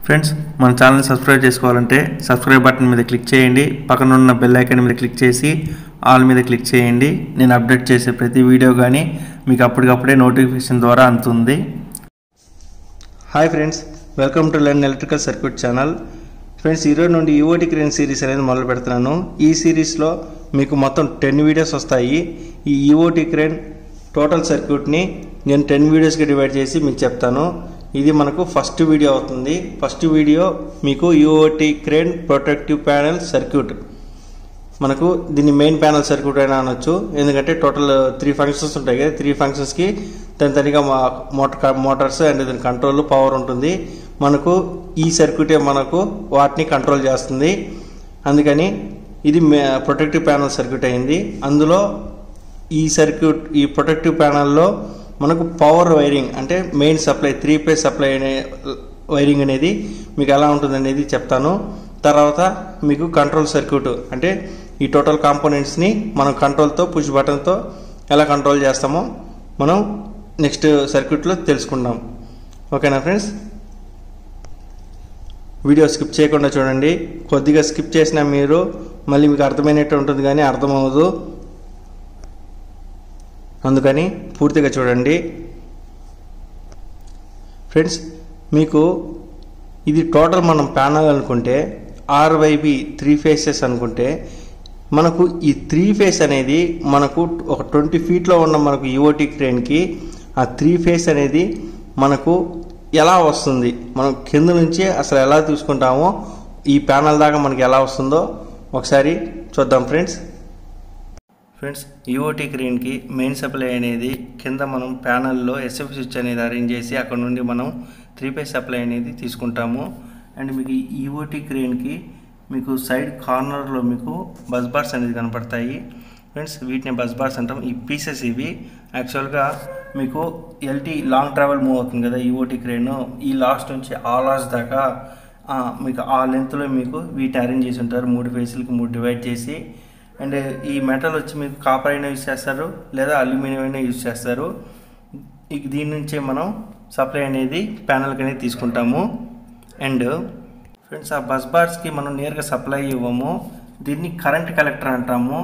friends మన ఛానల్ని subscribe చేసుకోవాలంటే సబ్స్క్రైబ్ బటన్ మీద క్లిక్ చేయండి పక్కన ఉన్న బెల్ ఐకాన్ మీద క్లిక్ చేసి ఆల్ మీద క్లిక్ చేయండి నేను అప్డేట్ చేసే ప్రతి వీడియో కానీ మీకు అప్పటికప్పుడే నోటిఫికేషన్ ద్వారా అందుతుంది hi friends welcome to learn electrical circuit channel friends ఈరోజు నుండి ఈఓటి క్రేన్ సిరీస్ అనేది మొదలు పెడుతున్నాను ఈ సిరీస్లో మీకు మొత్తం టెన్ వీడియోస్ వస్తాయి ఈ ఈఓటి క్రేన్ టోటల్ సర్క్యూట్ని నేను టెన్ వీడియోస్కి డివైడ్ చేసి మీకు చెప్తాను ఇది మనకు ఫస్ట్ వీడియో అవుతుంది ఫస్ట్ వీడియో మీకు EOT crane protective panel circuit మనకు దీన్ని మెయిన్ ప్యానల్ సర్క్యూట్ అయినా అనొచ్చు ఎందుకంటే టోటల్ త్రీ ఫంక్షన్స్ ఉంటాయి కదా త్రీ ఫంక్షన్స్కి దాని తనిగా మోటార్ మోటార్స్ అండ్ దాని కంట్రోల్ పవర్ ఉంటుంది మనకు ఈ సర్క్యూటే మనకు వాటిని కంట్రోల్ చేస్తుంది అందుకని ఇది ప్రొటెక్టివ్ ప్యానల్ సర్క్యూట్ అయింది అందులో ఈ సర్క్యూట్ ఈ ప్రొటెక్టివ్ ప్యానల్లో మనకు పవర్ వైరింగ్ అంటే main supply three phase supply అనే వైరింగ్ అనేది మీకు ఎలా ఉంటుంది అనేది చెప్తాను తర్వాత మీకు కంట్రోల్ సర్క్యూట్ అంటే ఈ టోటల్ కాంపోనెంట్స్ని మనం కంట్రోల్తో పుష్ బటన్తో ఎలా కంట్రోల్ చేస్తామో మనం నెక్స్ట్ సర్క్యూట్లో తెలుసుకుందాం ఓకేనా ఫ్రెండ్స్ వీడియో స్కిప్ చేయకుండా చూడండి కొద్దిగా స్కిప్ చేసినా మీరు మళ్ళీ మీకు అర్థమైనట్టు ఉంటుంది కానీ అర్థమవుదు అందుకని పూర్తిగా చూడండి ఫ్రెండ్స్ మీకు ఇది టోటల్ మనం ప్యానల్ అనుకుంటే ఆర్వైబి త్రీ ఫేసెస్ అనుకుంటే మనకు ఈ త్రీ ఫేస్ అనేది మనకు ఒక ట్వంటీ ఫీట్లో ఉన్న మనకు ఈఓటీ క్రేన్కి ఆ త్రీ ఫేస్ అనేది మనకు ఎలా వస్తుంది మనం కింద నుంచి అసలు ఎలా తీసుకుంటామో ఈ ప్యానల్ దాకా మనకి ఎలా వస్తుందో ఒకసారి చూద్దాం ఫ్రెండ్స్ ఫ్రెండ్స్ ఈఓటీ క్రీన్కి మెయిన్ సప్లై అనేది కింద మనం ప్యానల్లో ఎస్ఎఫ్ స్విచ్ అనేది అరేంజ్ చేసి అక్కడ నుండి మనం త్రీ ఫేస్ సప్లై అనేది తీసుకుంటాము అండ్ మీకు ఈఓటీ క్రేన్కి మీకు సైడ్ కార్నర్లో మీకు బస్ బార్స్ అనేది కనపడతాయి ఫ్రెండ్స్ వీటిని బస్ బార్స్ అంటాం ఈ పీసెస్ ఇవి యాక్చువల్గా మీకు ఎల్టీ లాంగ్ ట్రావెల్ మూవ్ అవుతుంది కదా ఈఓటీ క్రేన్ ఈ లాస్ట్ నుంచి ఆ లాస్ట్ దాకా మీకు ఆ లెంత్లో మీకు వీటిని అరేంజ్ చేసి ఉంటారు మూడు ఫేసులకి మూడు డివైడ్ చేసి అండ్ ఈ మెటల్ వచ్చి మీకు కాపర్ అయినా యూజ్ చేస్తారు లేదా అల్యూమినియం అయినా యూజ్ చేస్తారు దీని నుంచే మనం సప్లై అనేది ప్యానల్కి అనేది తీసుకుంటాము అండ్ ఫ్రెండ్స్ ఆ బస్ బార్స్కి మనం నేరుగా సప్లై ఇవ్వము దీన్ని కరెంట్ కలెక్టర్ అంటాము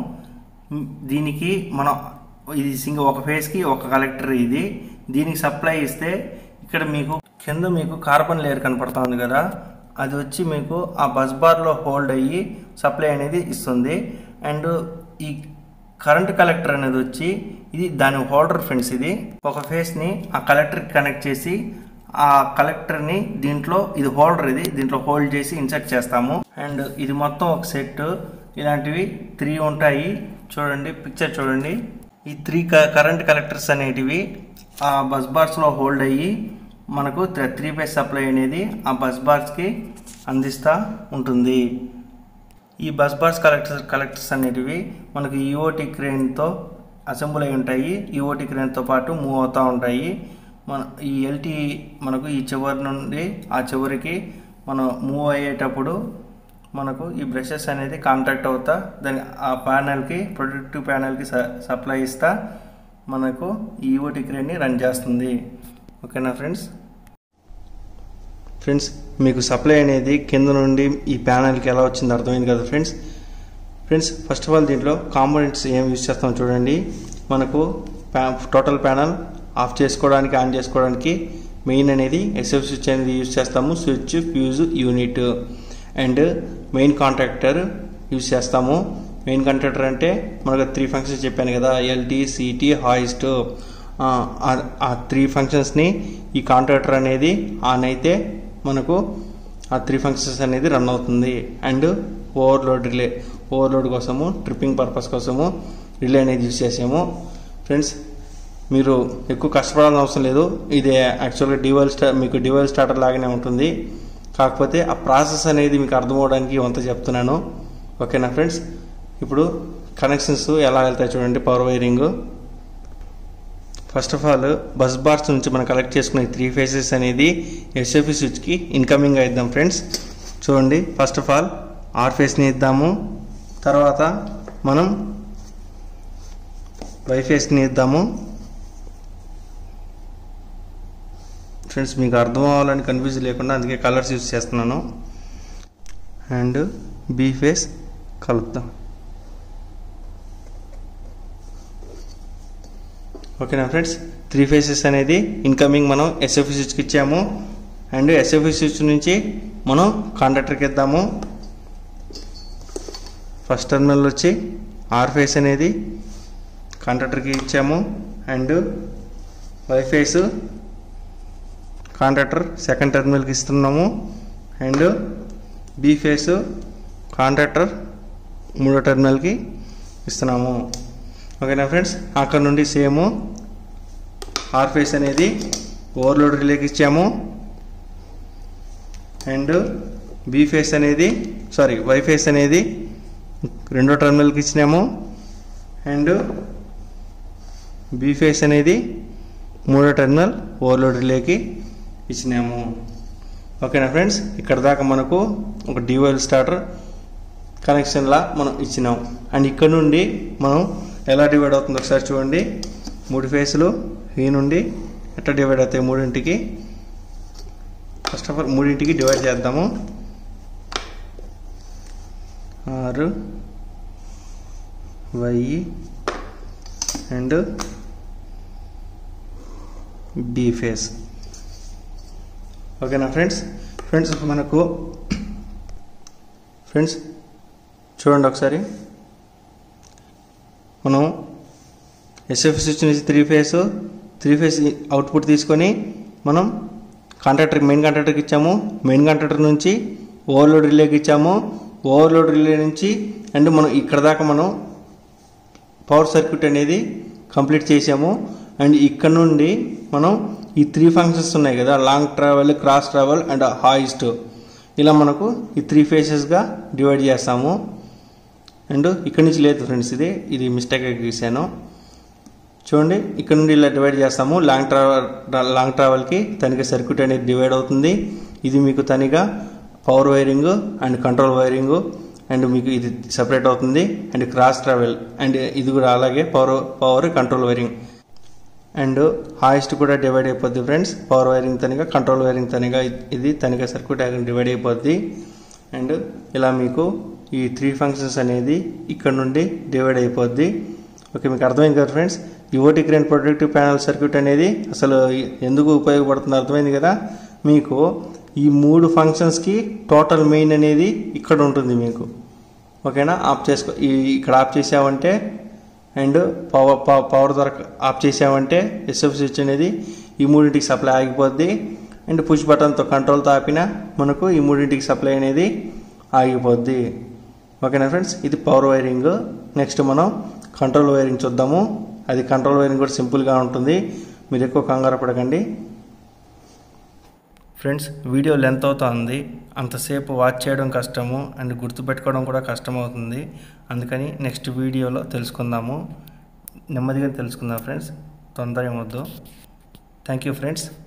దీనికి మనం ఇది సింగిల్ ఒక ఫేస్కి ఒక కలెక్టర్ ఇది దీనికి సప్లై ఇస్తే ఇక్కడ మీకు కింద మీకు కార్బన్ లేయర్ కనపడుతుంది కదా అది వచ్చి మీకు ఆ బస్ బార్లో హోల్డ్ అయ్యి సప్లై అనేది ఇస్తుంది అండ్ ఈ కరెంట్ కలెక్టర్ అనేది వచ్చి ఇది దాని హోల్డర్ ఫ్రెండ్స్ ఇది ఒక ఫేస్ని ఆ కలెక్టర్కి కనెక్ట్ చేసి ఆ కలెక్టర్ని దీంట్లో ఇది హోల్డర్ ఇది దీంట్లో హోల్డ్ చేసి ఇన్సర్ట్ చేస్తాము అండ్ ఇది మొత్తం ఒక సెట్ ఇలాంటివి త్రీ ఉంటాయి చూడండి పిక్చర్ చూడండి ఈ త్రీ కరెంట్ కలెక్టర్స్ అనేటివి ఆ బస్ బార్స్లో హోల్డ్ అయ్యి మనకు త్రీ ఫేస్ సప్లై అనేది ఆ బస్ బార్స్కి అందిస్తూ ఉంటుంది ఈ బస్ బార్స్ కలెక్టర్స్ కలెక్టర్స్ అనేటివి మనకు ఈఓటీ క్రేన్తో అసెంబుల్ అయి ఉంటాయి ఈఓటీ క్రేన్తో పాటు మూవ్ అవుతూ ఉంటాయి మన ఈ ఎల్టీ మనకు ఈ చివరి నుండి ఆ చివరికి మనం మూవ్ అయ్యేటప్పుడు మనకు ఈ బ్రషెస్ అనేది కాంటాక్ట్ అవుతా దాని ఆ ప్యానల్కి ప్రొటెక్టివ్ ప్యానల్కి సప్లై ఇస్తా మనకు ఈ ఈఓటీ క్రేన్ని రన్ చేస్తుంది ఓకేనా ఫ్రెండ్స్ ఫ్రెండ్స్ మీకు సప్లై అనేది కింద నుండి ఈ ప్యానల్కి ఎలా వచ్చింది అర్థమైంది కదా friends friends first of all దీంట్లో కాంపోనెంట్స్ ఏం యూజ్ చేస్తాం చూడండి మనకు టోటల్ ప్యానల్ ఆఫ్ చేసుకోవడానికి ఆన్ చేసుకోవడానికి మెయిన్ అనేది ఎస్ఎఫ్ స్విచ్ అనేది యూజ్ చేస్తాము switch fuse unit and main contractor use చేస్తాము మెయిన్ కాంట్రాక్టర్ అంటే మనకు త్రీ ఫంక్షన్స్ చెప్పాను కదా ఎల్టీ సిటీ హాయిస్ట్ ఆ త్రీ ఫంక్షన్స్ని ఈ కాంట్రాక్టర్ అనేది ఆన్ అయితే మనకు ఆ త్రీ ఫంక్షన్స్ అనేది రన్ అవుతుంది అండ్ ఓవర్లోడ్ రిలే ఓవర్లోడ్ కోసము ట్రిప్పింగ్ పర్పస్ కోసము రిలే అనేది యూజ్ చేసాము ఫ్రెండ్స్ మీరు ఎక్కువ కష్టపడాల్సిన అవసరం లేదు ఇది యాక్చువల్గా డివైల్ స్టా మీకు డివైల్ స్టార్టర్ లాగానే ఉంటుంది కాకపోతే ఆ ప్రాసెస్ అనేది మీకు అర్థమవడానికి వంత చెప్తున్నాను ఓకేనా ఫ్రెండ్స్ ఇప్పుడు కనెక్షన్స్ ఎలా వెళ్తాయి చూడండి power wiring first of all bus bars నుంచి మనం కలెక్ట్ చేసుకునే త్రీ ఫేసెస్ అనేది ఎస్ఎఫ్ఈ స్విచ్కి ఇన్కమింగ్ ఇద్దాం ఫ్రెండ్స్ చూడండి ఫస్ట్ ఆఫ్ ఆల్ ఆర్ ఫేస్ని ఇద్దాము తర్వాత మనం వై ఫేస్ని ఇద్దాము ఫ్రెండ్స్ మీకు అర్థం అవ్వాలని కన్ఫ్యూజ్ లేకుండా అందుకే కలర్స్ యూస్ చేస్తున్నాను అండ్ బీ ఫేస్ కలుపుతాం ఓకేనా ఫ్రెండ్స్ త్రీ ఫేసెస్ అనేది ఇన్కమింగ్ మనం ఎస్ఎఫ్ స్విచ్కి ఇచ్చాము అండ్ ఎస్ఎఫ్ స్విచ్ నుంచి మనం కాంట్రాక్టర్కి ఇద్దాము ఫస్ట్ టర్మినల్ వచ్చి ఆర్ ఫేస్ అనేది కాంట్రాక్టర్కి ఇచ్చాము and Y phase contractor second టర్మినల్కి ఇస్తున్నాము అండ్ బీ ఫేస్ కాంట్రాక్టర్ మూడో టర్మినల్కి ఇస్తున్నాము ఓకేనా ఫ్రెండ్స్ అక్కడ నుండి సేమ్ ఆర్ ఫేస్ అనేది ఓవర్లోడ్ రిలేకి ఇచ్చాము అండ్ బీ ఫేస్ అనేది సారీ వై ఫేస్ అనేది రెండో టర్మినల్కి ఇచ్చినాము అండ్ బీ ఫేస్ అనేది మూడో టర్మినల్ ఓవర్లోడ్ రిలేకి ఇచ్చినాము ఓకేనా ఫ్రెండ్స్ ఇక్కడ దాకా మనకు ఒక డివైల్ స్టార్టర్ కనెక్షన్లా మనం ఇచ్చినాం అండ్ ఇక్కడ నుండి మనం ఎలా డివైడ్ అవుతుందో ఒకసారి చూడండి మూడు ఫేసులు ఈ నుండి ఎట్లా డివైడ్ అవుతాయి మూడింటికి ఫస్ట్ ఆఫ్ ఆల్ మూడింటికి డివైడ్ చేద్దాము R Y and B phase ఓకేనా ఫ్రెండ్స్ ఫ్రెండ్స్ మనకు ఫ్రెండ్స్ చూడండి ఒకసారి మనం ఎస్ఎఫ్ స్విచ్ నుంచి three phase three phase output తీసుకొని మనం కాంట్రాక్టర్ మెయిన్ కాంట్రాక్టర్కి ఇచ్చాము మెయిన్ కాంట్రాక్టర్ నుంచి ఓవర్లోడ్ రిలేకి ఇచ్చాము ఓవర్లోడ్ రిలే నుంచి అండ్ మనం ఇక్కడ దాకా మనం పవర్ సర్క్యూట్ అనేది కంప్లీట్ చేసాము అండ్ ఇక్కడ నుండి మనం ఈ త్రీ ఫంక్షన్స్ ఉన్నాయి కదా long travel cross travel and hoist ఇలా మనకు ఈ త్రీ ఫేసెస్గా డివైడ్ చేస్తాము అండ్ ఇక్కడ నుంచి లేదు ఫ్రెండ్స్ ఇది ఇది మిస్టేక్ గీసాను చూడండి ఇక్కడ నుండి ఇలా డివైడ్ చేస్తాము లాంగ్ ట్రావెల్ లాంగ్ ట్రావెల్కి తనిగా సర్క్యూట్ అనేది డివైడ్ అవుతుంది ఇది మీకు తనిగా power wiring and control wiring and మీకు ఇది సపరేట్ అవుతుంది అండ్ క్రాస్ ట్రావెల్ అండ్ ఇది కూడా అలాగే power power control wiring and hoist కూడా డివైడ్ అయిపోద్ది ఫ్రెండ్స్ పవర్ వైరింగ్ తనిగా కంట్రోల్ వైరింగ్ తనిగా ఇది తనిగా సర్క్యూట్ డివైడ్ అయిపోద్ది అండ్ ఇలా మీకు ఈ త్రీ ఫంక్షన్స్ అనేది ఇక్కడ నుండి డివైడ్ అయిపోద్ది ఓకే మీకు అర్థమైంది కదా friends EOT crane protective panel circuit అనేది అసలు ఎందుకు ఉపయోగపడుతుందో అర్థమైంది కదా మీకు ఈ మూడు ఫంక్షన్స్కి టోటల్ మెయిన్ అనేది ఇక్కడ ఉంటుంది మీకు ఓకేనా ఆఫ్ చేసుకో ఈ ఇక్కడ ఆఫ్ చేసామంటే అండ్ పవర్ పవర్ ద్వారా ఆఫ్ చేసామంటే ఎస్ఎఫ్ స్విచ్ అనేది ఈ మూడింటికి సప్లై ఆగిపోద్ది అండ్ పుష్ బటన్తో కంట్రోల్తో ఆపినా మనకు ఈ మూడింటికి సప్లై అనేది ఆగిపోద్ది ఓకేనా ఫ్రెండ్స్ ఇది పవర్ వైరింగ్ నెక్స్ట్ మనం కంట్రోల్ వైరింగ్ చూద్దాము అది కంట్రోల్ వైరింగ్ కూడా సింపుల్గా ఉంటుంది మీరు ఎక్కువ కంగారు పడకండి ఫ్రెండ్స్ వీడియో లెంత్ అవుతుంది అంతసేపు వాచ్ చేయడం కష్టము అండ్ గుర్తుపెట్టుకోవడం కూడా కష్టం అవుతుంది అందుకని నెక్స్ట్ వీడియోలో తెలుసుకుందాము నెమ్మదిగా తెలుసుకుందాం ఫ్రెండ్స్ తొందర ఏమొద్దు థ్యాంక్ యూ ఫ్రెండ్స్